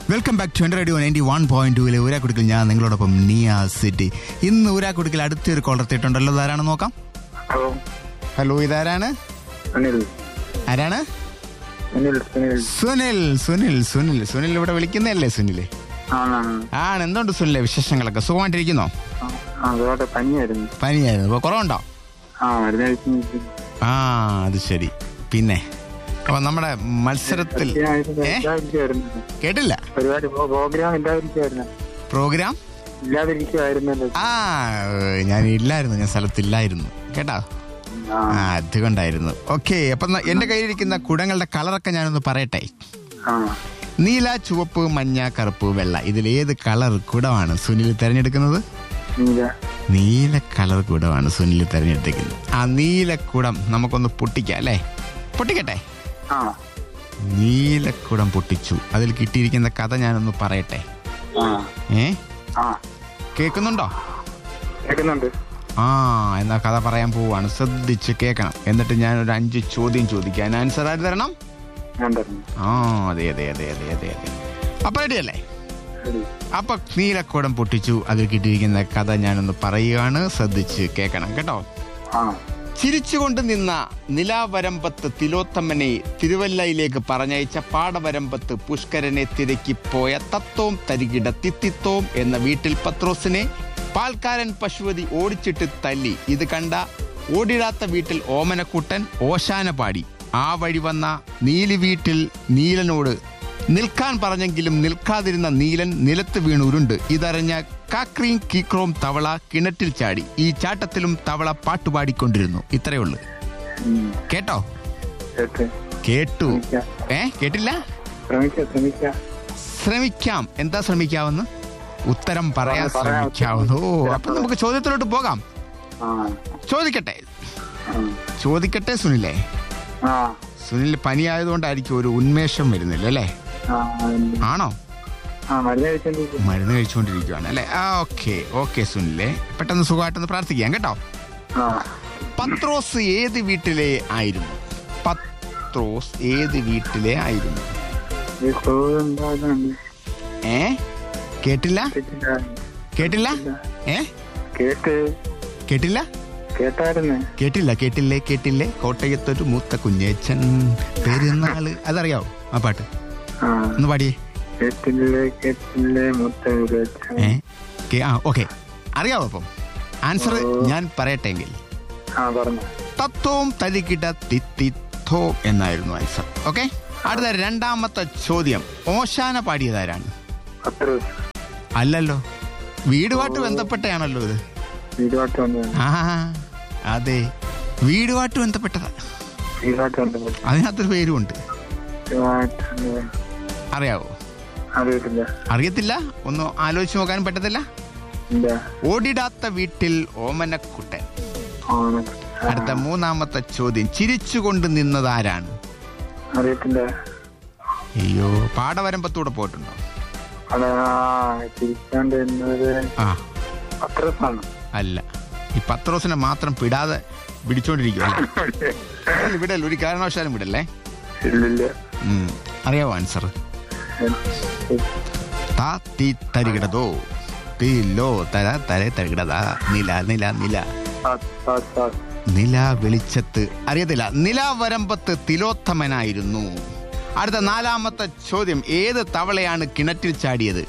Welcome back to radio ninety one point ടൂവിലെ ഊരാക്കുടുക്കിൽ ഞാൻ നിങ്ങളോടൊപ്പം നിയ സിറ്റി ഇന്ന് ഊരാക്കുടുക്കിൽ അടുത്തൊരു കോൾ എത്തിയിട്ടുണ്ടല്ലോ ഇതാരാണ് നോക്കാം ഹലോ ഹലോ ഇതാരാണ് സുനിൽ ആരാണ് സുനിൽ സുനിൽ സുനിൽ സുനിൽ സുനിൽ സുനിൽ ഇവിടെ വിളിക്കുന്നതല്ലേ സുനിൽ ആണാണ് ആണ് എന്തുണ്ട് സുനിലെ വിശേഷങ്ങളൊക്കെ സുഖമായിട്ടിരിക്കുന്നോ ആ അതുകൊണ്ട് പനിയായിരുന്നു പനിയായിരുന്നു അപ്പൊ കുറവുണ്ടോ ആ മരുന്ന് കഴിച്ചു ആ അത് ശരി പിന്നെ അപ്പൊ നമ്മുടെ മത്സരത്തിൽ ഏ ഇല്ലാതിരിക്കുമായിരുന്നു കേട്ടില്ല പരിപാടി പ്രോ- പ്രോഗ്രാം ഇല്ലാതിരിക്കുമായിരുന്നു പ്രോഗ്രാം ഇല്ലാതിരിക്കുമായിരുന്നല്ലോ ആ ഏ, ഞാൻ ഇല്ലായിരുന്നു ഞാൻ സ്ഥലത്തില്ലായിരുന്നു കേട്ടോ ആ ആ അതുകൊണ്ടായിരുന്നു ഓക്കെ അപ്പൊ ന- എന്റെ കയ്യിലിരിക്കുന്ന കുടങ്ങളുടെ കളറൊക്കെ ഞാനൊന്ന് പറയട്ടെ ആ നീല ചുവപ്പ് മഞ്ഞ കറുപ്പ് വെള്ള ഇതിൽ ഏത് കളർ കുടമാണ് സുനിൽ തിരഞ്ഞെടുക്കുന്നത് നീല നീല കളർ കുടമാണ് സുനിൽ തിരഞ്ഞെടുത്തിരിക്കുന്നത് ആ നീല കുടം നമുക്കൊന്ന് പൊട്ടിക്കാം അല്ലേ പൊട്ടിക്കട്ടെ ആ നീലക്കുടം പൊട്ടിച്ചു അതിൽ കിട്ടിയിരിക്കുന്ന കഥ ഞാനൊന്ന് പറയട്ടെ ആ ഏ ആ കേൾക്കുന്നുണ്ടോ കേൾക്കുന്നുണ്ട് ആ എന്നാ കഥ പറയാൻ പോവാണ് ശ്രദ്ധിച്ച് കേൾക്കണം എന്നിട്ട് ഞാൻ ഒരു അഞ്ച് ചോദ്യം ചോദിക്കാൻ ആൻസർ ആര് തരണം ഞാൻ തരുന്നു ആ അതെ അതെ അതെ അതെ അതെ അതെ അപ്പൊ റെഡിയല്ലേ ശരി അപ്പൊ നീലക്കുടം പൊട്ടിച്ചു അതിൽ കിട്ടിയിരിക്കുന്ന കഥ ഞാനൊന്ന് പറയുകയാണ് ശ്രദ്ധിച്ച് കേൾക്കണം കേട്ടോ ആ ചിരിച്ചുകൊണ്ട് നിന്ന നിലാവരമ്പത്ത് തിലോത്തമ്മനെ തിരുവല്ലയിലേക്ക് പറഞ്ഞയച്ച പാടവരമ്പത്ത് പുഷ്കരനെ തിരക്കിപ്പോയ തത്തോം തരികിട തിത്തിത്തോം എന്ന വീട്ടിൽ പത്രോസിനെ പാൽക്കാരൻ പശുപതി ഓടിച്ചിട്ട് തല്ലി ഇത് കണ്ട ഓടിടാത്ത വീട്ടിൽ ഓമനക്കുട്ടൻ ഓശാന പാടി ആ വഴി വന്ന നീലി വീട്ടിൽ നീലനോട് നിൽക്കാൻ പറഞ്ഞെങ്കിലും നിൽക്കാതിരുന്ന നീലൻ നിലത്ത് വീണുരുണ്ട് ഇതറിഞ്ഞ കാക്രീം കീക്രോം തവള കിണറ്റിൽ ചാടി ഈ ചാട്ടത്തിലും തവള പാട്ടുപാടിക്കൊണ്ടിരുന്നു ഇത്രയേ ഉള്ളൂ ഉം. കേട്ടോ കേട്ട് കേട്ടു ശ്രമിക്കാം ഏ കേട്ടില്ല ശ്രമിക്കാം ശ്രമിക്കാം ശ്രമിക്കാം എന്താ ശ്രമിക്കാവുന്ന ഉത്തരം പറയാൻ പറയാം, പറയാം. ശ്രമിക്കാവുന്നു ഓ അപ്പൊ നമുക്ക് ചോദ്യത്തിലോട്ട് പോകാം ആ ചോദിക്കട്ടെ ആ. ചോദിക്കട്ടെ സുനിലേ ആ സുനിൽ പനിയായതുകൊണ്ടായിരിക്കും ഒരു ഉന്മേഷം വരുന്നില്ല അല്ലേ ആ ഉണ്ട്. ആണോ ആ മരുന്ന് കഴിച്ചോണ്ടിരിക്കും മരുന്ന് കഴിച്ചുകൊണ്ടിരിക്കുകയാണ് അല്ലേ ആ ഓക്കെ ഓക്കെ സുനിലെ പെട്ടെന്ന് സുഖമായിട്ടൊന്ന് പ്രാർത്ഥിക്കാം കേട്ടോ ആ പത്രോസ് ഏത് വീട്ടിലെ ആയിരുന്നു പത്രോസ് ഏത് വീട്ടിലെ ആയിരുന്നു ഈ ക്ലോസ് എന്തായാലും ഏ കേട്ടില്ല കേട്ടില്ല. കേട്ടില്ല ഏ കേട്ട് കേട്ടില്ല കേട്ടായിരുന്നു കേട്ടില്ല കേട്ടില്ലേ കേട്ടില്ലേ കോട്ടയത്തൊരു മൂത്ത കുഞ്ഞേച്ചൻ പെരുന്നാള് അതറിയാവോ ആ പാട്ട് ആ ഒന്ന് പാടിയേ കേട്ടില്ലേ കേട്ടില്ലേ മുത്ത ഏ കേ- ആ ഓക്കെ അറിയാവോ അപ്പം ആൻസർ ഞാൻ പറയട്ടെങ്കിൽ ആ പറഞ്ഞു തത്വവും തരികിട തിത്തിത്തോ എന്നായിരുന്നു ആൻസർ ഓക്കെ അടുത്ത രണ്ടാമത്തെ ചോദ്യം ഓശാന പാടിയതാരാണ് പത്ത് ദിവസം അല്ലല്ലോ വീടുമായിട്ട് ബന്ധപ്പെട്ടയാണല്ലോ ഇത് വീടുപാട്ട് വന്നു ആ അതെ വീടുമായിട്ട് ബന്ധപ്പെട്ടതാ വീടുപാട്ട് വന്നു അതിനകത്തൊരു പേരുമുണ്ട് വീടുപാട്ട് വന്നു അറിയാവോ അറിയത്തില്ല അറിയത്തില്ല ഒന്ന് ആലോചിച്ച് നോക്കാൻ പറ്റത്തില്ല ഇല്ല ഓടിടാത്ത വീട്ടിൽ ഓമനക്കുട്ടൻ ആണ് അടുത്ത മൂന്നാമത്തെ ചോദ്യം ചിരിച്ചുകൊണ്ട് നിന്നതാരാണ് അറിയത്തില്ല അയ്യോ പാടവരമ്പത്തൂടെ പോയിട്ടുണ്ടോ അവിടെ തിരിച്ചാണ്ട് എന്നത് ആ പത്ത് ദിവസമാണ് അല്ല ഈ പത്രോസിനെ മാത്രം പിടാതെ പിടിച്ചോണ്ടിരിക്കും അല്ലേ അല്ല, വിടല്ല ഒരു കാരണവശാലും വിടല്ലേ ഇല്ലില്ല ഉം. അറിയാവോ ആൻസർ താ തീ തരികിടതോ തീ ലോ തര തര തരികിടതാ നില നില നില നില വെളിച്ചത്ത് അറിയത്തില്ല നില വരമ്പത്ത് തിലോത്തമനായിരുന്നു അടുത്ത നാലാമത്തെ ചോദ്യം ഏത് തവളയാണ് കിണറ്റിൽ ചാടിയത്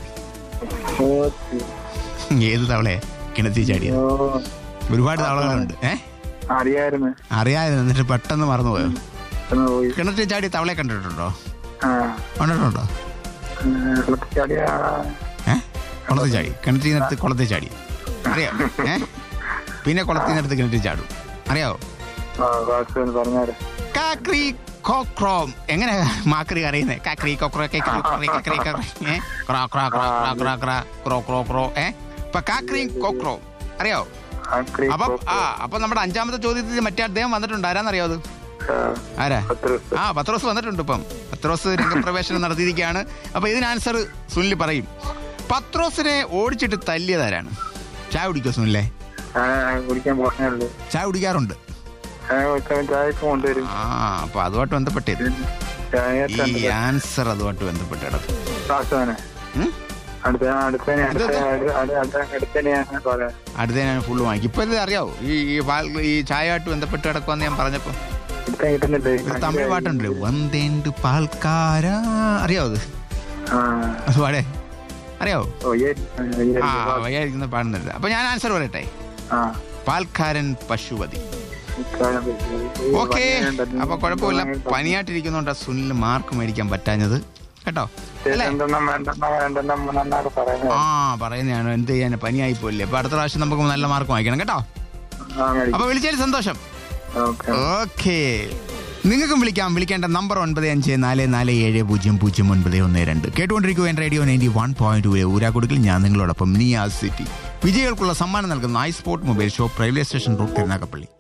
ഏത് തവളയെ കിണറ്റിൽ ചാടിയത് ഒരുപാട് തവളകളുണ്ട് ഏ അറിയായിരുന്നു അറിയാതെ എന്നിട്ട് പെട്ടെന്ന് മറന്നുപോയോ ഒന്ന് പോയി കിണറ്റിൽ ചാടി തവളയെ കണ്ടിട്ടുണ്ടോ ആ കണ്ടിട്ടുണ്ടോ കുളത്തിച്ചാടിയ ഏ കുളത്തിൽ ചാടി കിണറ്റിൽ നിന്നെടുത്ത് കുളത്തിൽ ചാടി അറിയാം ഏ പിന്നെ കുളത്തിൽ നിന്നെടുത്ത് കിണറ്റിൽ ചാടും അറിയാവോ ക്ലാസ് പറഞ്ഞാല് കാക്രി കോക്രോം എങ്ങനെ മാക്രി അറിയുന്നേ കാക്രി കോക്രോ കേക്രി കോക്രി കാക്രി കോക്രി ഏ ക്രാ ക്രാ ക്രാ ക്രാ ക്രാ ക്രാ ക്രോ ക്രോ ക്രോ ഏ ഇപ്പൊ കാക്രി കോക്രോ അറിയാവോ ആക്രി അപ്പൊ ആ അപ്പൊ നമ്മുടെ അഞ്ചാമത്തെ ചോദ്യത്തിൽ മറ്റേ അദ്ദേഹം വന്നിട്ടുണ്ട് ആരാന്നറിയോ അത് ആരാ പത്ത് ദിവസം ആ പത്രോസ് വന്നിട്ടുണ്ട് ഇപ്പം പത്രോസ് രംഗപ്രവേശനം നടത്തിയിരിക്കുകയാണ് അപ്പൊ ഇതിന് ആൻസർ സുനിൽ പറയും പത്രോസിനെ ഓടിച്ചിട്ട് തല്ലിയതാരാണ് ചായ കുടിക്കോ സുനിലെ ഞാൻ കുടിക്കാൻ പറഞ്ഞുള്ളൂ ചായ കുടിക്കാറുണ്ട് ഞാൻ ചായക്ക് കൊണ്ടുവരും ആ അപ്പൊ അതുമായിട്ട് ബന്ധപ്പെട്ടത് ചായ ഈ ആൻസർ അതുമായിട്ട് ബന്ധപ്പെട്ട് കിടക്കും ക്ലാസ് ഉം? അടുത്ത അടുത്തനെ അടുത്ത അടുത്ത അടുത്തനെയാണ് പറയാം അടുത്ത ഞാൻ ഫുള്ള് വാങ്ങിക്കും ഇപ്പൊ ഇത് അറിയാവോ ഈ ഈ പാൽ ഈ ചായയായിട്ട് ബന്ധപ്പെട്ട് കിടക്കുമെന്ന് ഞാൻ പറഞ്ഞപ്പോ അടുത്ത കിട്ടുന്നില്ലേ ഒരു തമിഴ് പാട്ടുണ്ടല്ലോ വന്തേണ്ട് പാൽക്കാര അറിയാവോ അത് ആ അത് പാടേ അറിയാവോ ഓ ഈ ഈ- ആ വയ്യായിരിക്കുന്ന പാടുന്നില്ല അപ്പൊ ഞാൻ ആൻസർ പറയട്ടെ ആ പാൽക്കാരൻ പശുപതി ഇക്കാലം പറ്റി. ഈ ഓക്കെ പനിയുണ്ടല്ലോ. അപ്പൊ കുഴപ്പമില്ല പനിയായിട്ടിരിക്കുന്നോണ്ടാ സുനിൽ മാർക്ക് മേടിക്കാൻ പറ്റാഞ്ഞത് കേട്ടോ അല്ലേ രണ്ടെണ്ണം വേണ്ടെണ്ണം രണ്ടെണ്ണം മൂന്നെണ്ണൊക്കെ പറയുന്നത് ആ പറയുന്നതാണ് എന്ത് ചെയ്യാൻ പനിയായി പോയില്ലേ അപ്പൊ അടുത്ത പ്രാവശ്യം നമുക്ക് നല്ല മാർക്ക് വാങ്ങിക്കണം കേട്ടോ ആ മേടിക്കും അപ്പൊ വിളിച്ചതിൽ സന്തോഷം ഓക്കെ ഓക്കെ നിങ്ങൾക്കും വിളിക്കാം വിളിക്കേണ്ട നമ്പർ ഒൻപത് അഞ്ച് നാല് നാല് ഏഴ് പൂജ്യം പൂജ്യം ഒൻപത് ഒന്ന് രണ്ട് കേട്ടുകൊണ്ടിരിക്കുക എൻ radio ninety one point two ഊരാക്കുടുക്കിൽ ഞാൻ നിങ്ങളോടൊപ്പം നിയാസ് സിറ്റി വിജയികൾക്കുള്ള സമ്മാനം നൽകുന്ന I sport mobile shop railway station road Karunagappally